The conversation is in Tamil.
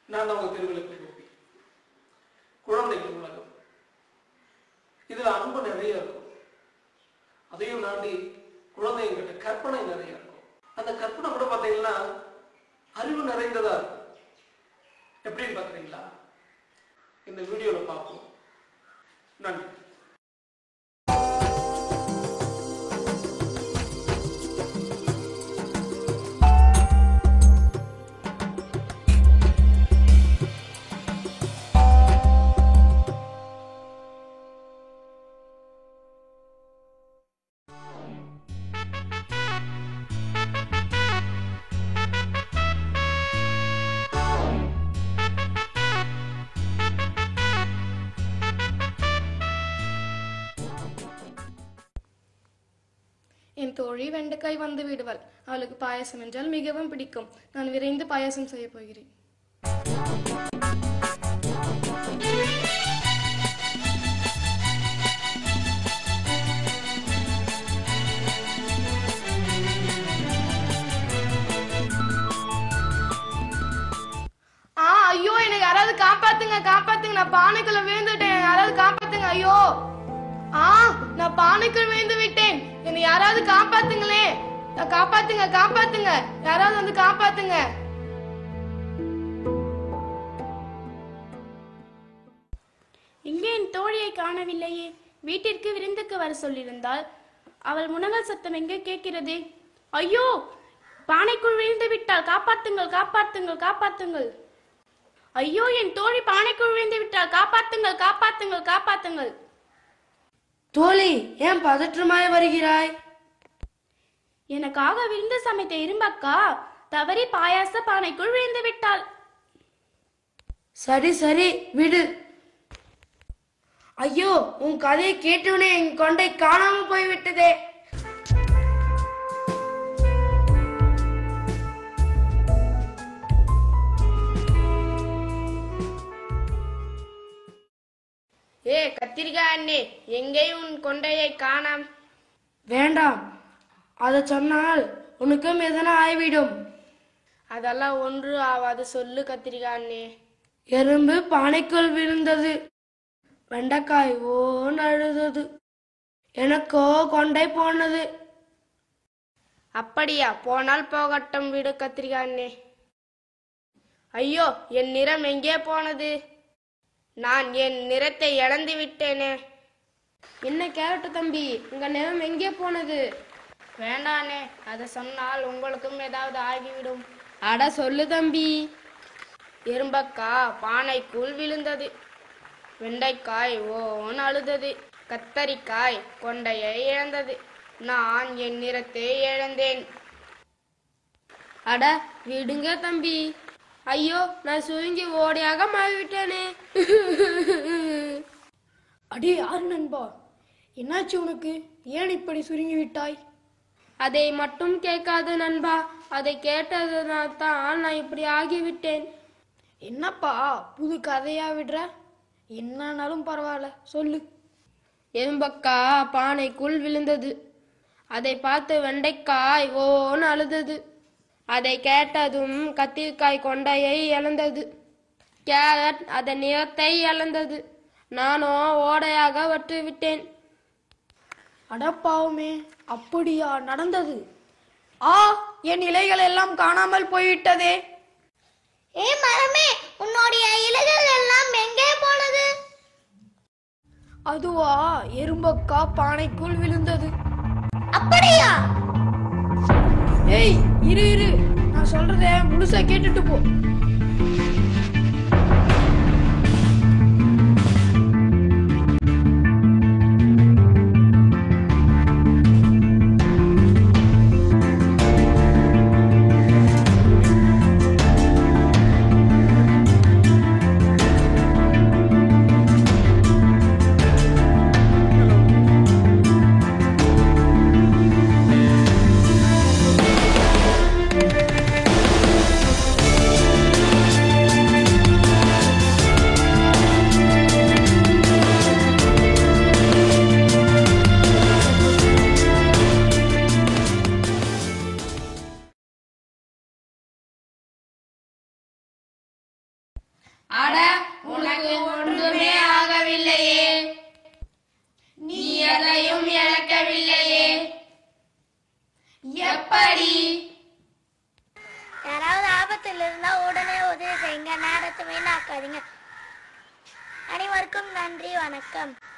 நான் தான் உங்க தெருவிளக்கு கோபி குழந்தைகள் உலகம் இதுல அன்பு நிறைய இருக்கும் அதையும் தாண்டி குழந்தைங்கிட்ட கற்பனை நிறைய இருக்கும் அந்த கற்பனை கூட பார்த்தீங்கன்னா அறிவு நிறைந்ததா இருக்கும் எப்படின்னு பார்க்குறீங்களா இந்த வீடியோல பார்ப்போம் நன்றி என் தோழி வெண்டைக்காய் வந்து விடுவாள் அவளுக்கு பாயாசம் என்றால் மிகவும் பிடிக்கும் நான் விரைந்து பாயாசம் செய்ய போகிறேன் ஆ ஐயோ என்னை யாராவது காப்பாத்துங்க காப்பாத்துங்க நான் பானைக்குள்ள விழுந்துட்டேன் யாராவது காப்பாத்துங்க ஐயோ ஆ நான் பானைக்குள் விழுந்து விட்டேன் என்னை யாராவது காப்பாத்துங்களே நான் காப்பாத்துங்க காப்பாத்துங்க யாராவது வந்து காப்பாத்துங்க இங்கே என் தோழியை காணவில்லையே வீட்டிற்கு விருந்துக்கு வர சொல்லியிருந்தால் அவள் முனகல் சத்தம் எங்கே கேட்கிறது ஐயோ பானைக்குள் விழுந்து விட்டாள் காப்பாத்துங்கள் காப்பாத்துங்கள் காப்பாத்துங்கள் ஐயோ என் தோழி பானைக்குள் விழுந்து விட்டாள் காப்பாத்துங்கள் காப்பாத்துங்கள் காப்பாத்துங்கள் தோழி ஏன் பதற்றமாய் வருகிறாய் எனக்காக விருந்து சமைத்த இரும்பக்கா தவறி பாயாச பானைக்குள் விழுந்து விட்டாள் சரி சரி விடு ஐயோ உன் கதையை கேட்டவனே என் கொண்டை காணாம போய்விட்டதே ஏ கத்திரிக்காய் அண்ணே எங்கேயும் உன் கொண்டையை காணாம் வேண்டாம் அதை சொன்னால் உனக்கும் எதனா ஆய்விடும் அதெல்லாம் ஒன்று ஆவாது சொல்லு கத்திரிக்காய் அண்ணே எறும்பு பானைக்குள் விழுந்தது வெண்டைக்காய் ஓன் அழுதது எனக்கோ கொண்டை போனது அப்படியா போனால் போகட்டும் விடு கத்திரிக்காய் அண்ணே ஐயோ என் நிறம் எங்கே போனது நான் என் நிறத்தை இழந்து விட்டேனே என்ன கேரட்டு தம்பி உங்க நிறம் எங்கே போனது வேண்டானே அதை சொன்னால் உங்களுக்கும் ஏதாவது ஆகிவிடும் அட சொல்லு தம்பி எறும்பக்கா பானைக்குள் விழுந்தது வெண்டைக்காய் ஓன் அழுதது கத்தரிக்காய் கொண்டையை இழந்தது நான் என் நிறத்தை இழந்தேன் அட விடுங்க தம்பி ஐயோ நான் சுருங்கி ஓடியாக மாறிவிட்டேனே அடே யார் நண்பா என்னாச்சு உனக்கு ஏன் இப்படி சுருங்கி விட்டாய் அதை மட்டும் கேட்காது நண்பா அதை கேட்டதுனால் தான் நான் இப்படி ஆகிவிட்டேன் என்னப்பா புது கதையா விடுற என்னானாலும் பரவாயில்ல சொல்லு எறும்பக்கா பானைக்குள் விழுந்தது அதை பார்த்து வெண்டைக்காய் ஓன்னு அழுதது அதை கேட்டதும் கத்திரிக்காய் கொண்டையை இழந்தது கேரட் அதன் நிறத்தை இழந்தது நானோ ஓடையாக வட்டு விட்டேன் அடப்பாவுமே அப்படியா நடந்தது ஆ என் இலைகள் எல்லாம் காணாமல் போய்விட்டதே ஏ மரமே உன்னுடைய இலைகள் எல்லாம் எங்கே போனது அதுவா எறும்பக்கா பானைக்குள் விழுந்தது அப்படியா ஏய் இரு இரு நான் சொல்றத முழுசா கேட்டுட்டு போ ஏ அட உனக்கு ஒன்றுமே ஆகவில்லையே நீ எதையும் இழக்கவில்லையே எப்படி யாராவது ஆபத்தில் இருந்தா உடனே உதவி செய்யுங்க நேரத்தை வீணாக்காதீங்க அனைவருக்கும் நன்றி வணக்கம்